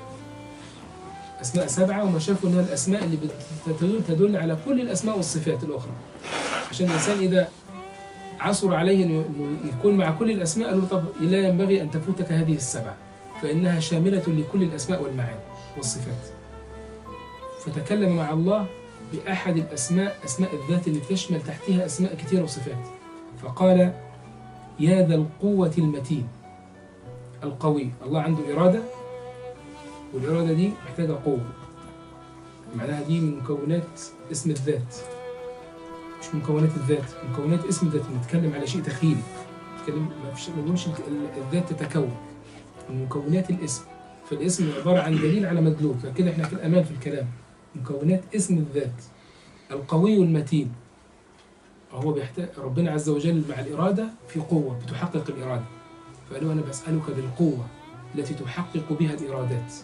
أسماء سبعة وما شافوا إنها الأسماء اللي بتدل تدل على كل الأسماء والصفات الأخرى عشان الإنسان إذا عصر عليه إنه إنه يكون مع كل الأسماء قالوا طب لا ينبغي أن تفوتك هذه السبعة فإنها شاملة لكل الأسماء والمعاني والصفات فتكلم مع الله بأحد الأسماء أسماء الذات اللي تشمل تحتها أسماء كثيرة وصفات فقال يا ذا القوة المتين القوي الله عنده إرادة والإرادة دي محتاجة قوة معناها دي من مكونات اسم الذات مش مكونات الذات مكونات اسم الذات بنتكلم على شيء تخيلي نتكلم ما فيش ما بنقولش الذات تتكون من مكونات الاسم فالاسم عبارة عن دليل على مدلول فكده احنا في الأمان في الكلام مكونات اسم الذات القوي المتين وهو بيحتاج ربنا عز وجل مع الإرادة في قوة بتحقق الإرادة فقالوا أنا بسألك بالقوة التي تحقق بها الإرادات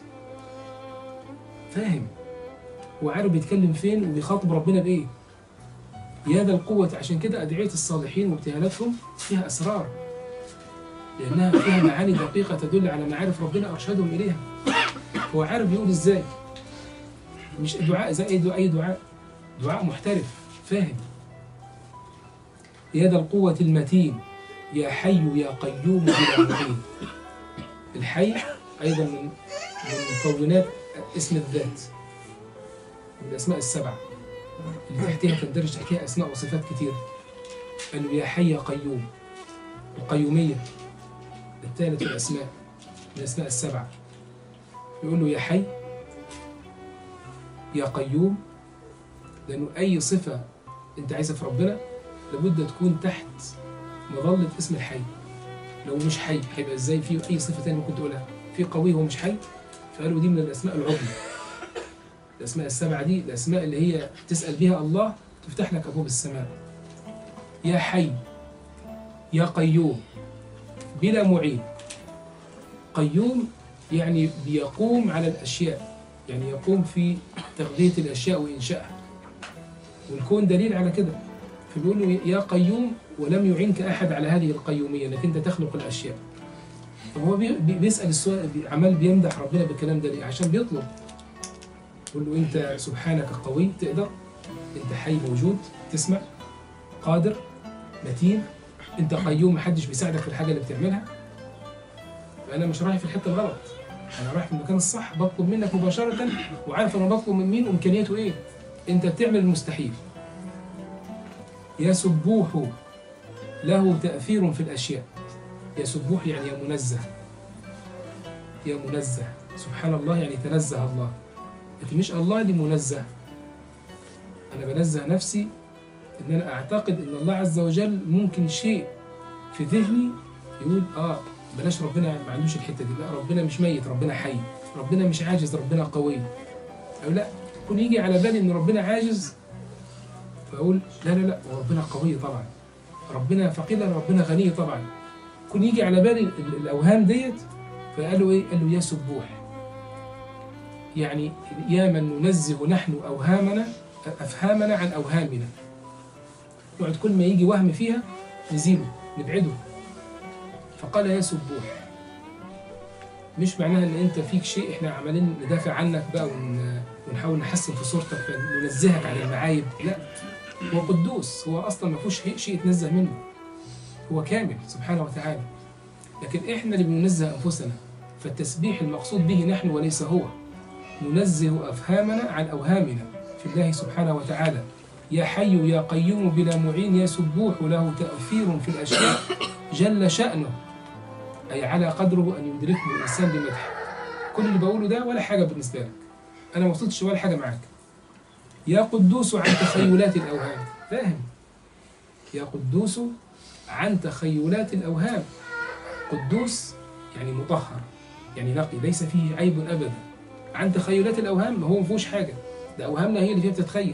فاهم هو عارف بيتكلم فين وبيخاطب ربنا بإيه يا ذا القوة عشان كده أدعية الصالحين وابتهالاتهم فيها أسرار لأنها فيها معاني دقيقة تدل على معارف ربنا أرشدهم إليها هو عارف يقول إزاي مش دعاء زي أي دعاء, أي دعاء دعاء محترف فاهم يا ذا القوة المتين يا حي يا قيوم بلا معين الحي أيضا من من مكونات اسم الذات من الأسماء السبعة اللي تحتها تندرج تحتها أسماء وصفات كتير قالوا يا حي يا قيوم القيومية الثالث الأسماء من الأسماء السبعة يقول له يا حي يا قيوم لأنه أي صفة أنت عايزها في ربنا لابد تكون تحت مظلة اسم الحي لو مش حي هيبقى ازاي في أي صفة تانية ممكن تقولها في قوي هو مش حي فقالوا دي من الأسماء العظمى الأسماء السبعة دي الأسماء اللي هي تسأل بها الله تفتح لك أبواب السماء يا حي يا قيوم بلا معين قيوم يعني بيقوم على الأشياء يعني يقوم في تغذية الأشياء وإنشائها والكون دليل على كده فبيقول له يا قيوم ولم يعينك أحد على هذه القيومية أنك أنت تخلق الأشياء طب هو بي- بي- بيسأل السؤال بي- عمال بيمدح ربنا بالكلام ده ليه عشان بيطلب يقول له أنت سبحانك قوي تقدر أنت حي موجود تسمع قادر متين أنت قيوم محدش بيساعدك في الحاجة اللي بتعملها فأنا مش رايح في الحتة الغلط أنا رايح في المكان الصح بطلب منك مباشرة وعارف أنا بطلب من مين وإمكانياته إيه أنت بتعمل المستحيل يا سبوح له تأثير في الأشياء يا سبوح يعني يا منزه يا منزه سبحان الله يعني تنزه الله لكن مش الله اللي منزه أنا بنزه نفسي إن أنا أعتقد إن الله عز وجل ممكن شيء في ذهني يقول آه بلاش ربنا ما عندوش الحتة دي لا ربنا مش ميت ربنا حي ربنا مش عاجز ربنا قوي أو لا يكون يجي على بالي إن ربنا عاجز فأقول لا لا لا ربنا قوي طبعا ربنا فقير ربنا غني طبعا كون يجي على بالي ال- الاوهام ديت فقال له ايه؟ قال له يا سبوح يعني يا من ننزه نحن اوهامنا افهامنا عن اوهامنا نقعد كل ما يجي وهم فيها نزيله نبعده فقال يا سبوح مش معناها ان انت فيك شيء احنا عمالين ندافع عنك بقى ون- ونحاول نحسن في صورتك فننزهك عن المعايب لا هو قدوس هو اصلا ما فيهوش شيء- شيء يتنزه منه هو كامل سبحانه وتعالى لكن احنا اللي بننزه انفسنا فالتسبيح المقصود به نحن وليس هو ننزه افهامنا عن اوهامنا في الله سبحانه وتعالى يا حي يا قيوم بلا معين يا سبوح له تأثير في الأشياء جل شأنه أي على قدره أن يدركه الإنسان بمدح كل اللي بقوله ده ولا حاجة بالنسبة لك أنا ما وصلتش ولا حاجة معاك يا قدوس عن تخيلات الأوهام فاهم يا قدوس عن تخيلات الأوهام قدوس يعني مطهر يعني نقي ليس فيه عيب أبدا عن تخيلات الأوهام ما هو ما فيهوش حاجة ده أوهامنا هي اللي فيها بتتخيل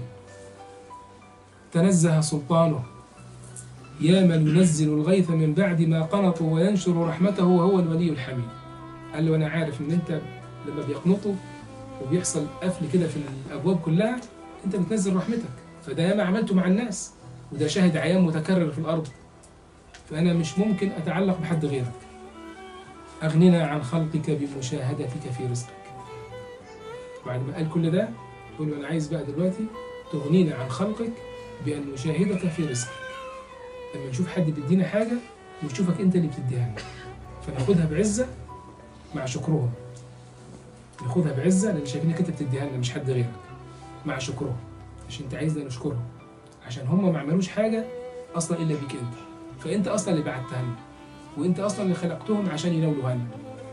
تنزه سلطانه يا من ينزل الغيث من بعد ما قنطوا وينشر رحمته وهو الولي الحميد قال له أنا عارف إن أنت لما بيقنطوا وبيحصل قفل كده في الأبواب كلها أنت بتنزل رحمتك فده ياما عملته مع الناس وده شاهد عيان متكرر في الأرض فأنا مش ممكن أتعلق بحد غيرك أغننا عن خلقك بمشاهدتك في رزقك بعد ما قال كل ده يقول له أنا عايز بقى دلوقتي تغنينا عن خلقك بأن نشاهدك في رزقك لما نشوف حد بيدينا حاجة ونشوفك أنت اللي بتديها لنا فناخدها بعزة مع شكرهم ناخدها بعزة لأن شايفينك أنت بتديها لنا مش حد غيرك مع شكرهم عشان أنت عايزنا نشكرهم عشان هم ما عملوش حاجة أصلا إلا بيك أنت فأنت أصلا اللي بعتها لنا وأنت أصلا اللي خلقتهم عشان ينولوها لنا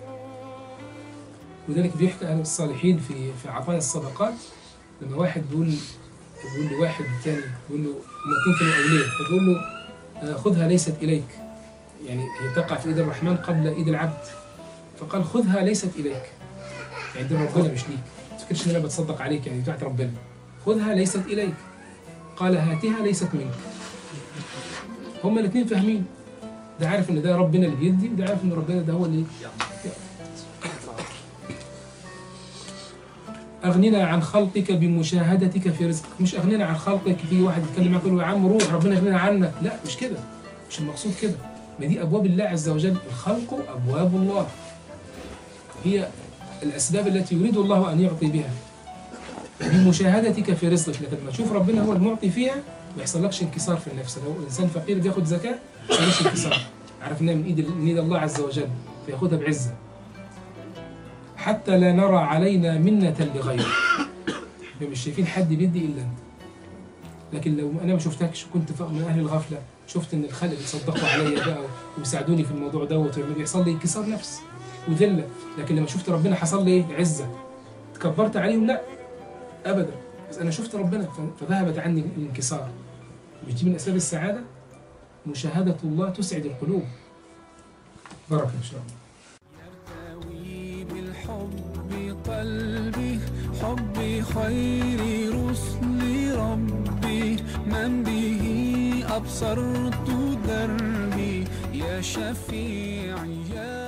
وذلك بيحكي أهل الصالحين في في عطايا الصدقات لما واحد بيقول بيقول لواحد تاني بيقول له هم اتنين كانوا أولياء فبيقول له آه، خذها ليست إليك يعني هي تقع في إيد الرحمن قبل إيد العبد فقال خذها ليست إليك يعني دي ربنا مش ليك ما تفكرش ان انا بتصدق عليك يعني بتاعت ربنا خذها ليست اليك قال هاتها ليست منك هما الاثنين فاهمين ده عارف ان ده ربنا اللي بيدي وده عارف ان ربنا ده هو اللي أغننا عن خلقك بمشاهدتك في رزقك مش أغننا عن خلقك في واحد يتكلم معاك يقول له يا عم روح ربنا يغنينا عنك لا مش كده مش المقصود كده ما دي أبواب الله عز وجل الخلق أبواب الله هي الأسباب التي يريد الله أن يعطي بها بمشاهدتك في رزقك لكن لما تشوف ربنا هو المعطي فيها ما يحصلكش انكسار في النفس لو إنسان فقير بياخد زكاة ما يحصلوش انكسار عارف إنها من إيد من إيد الله عز وجل فياخدها بعزة حتى لا نرى علينا منة لغيره مش شايفين حد بيدي إلا أنت لكن لو أنا ما شفتكش كنت ف- من أهل الغفلة شفت إن الخلق بيصدقوا عليا بقى ويساعدوني في الموضوع دوت ويعملوا- بيحصل لي انكسار نفس وذلة لكن لما شفت ربنا حصل لي إيه؟ عزة تكبرت عليهم لا أبدا بس أنا شفت ربنا ف- فذهبت عني الانكسار مش دي من أسباب السعادة مشاهدة الله تسعد القلوب بركة إن شاء الله يرتوي بالحب قلبي حب خير رسل ربي من به أبصرت دربي يا شفيعي يا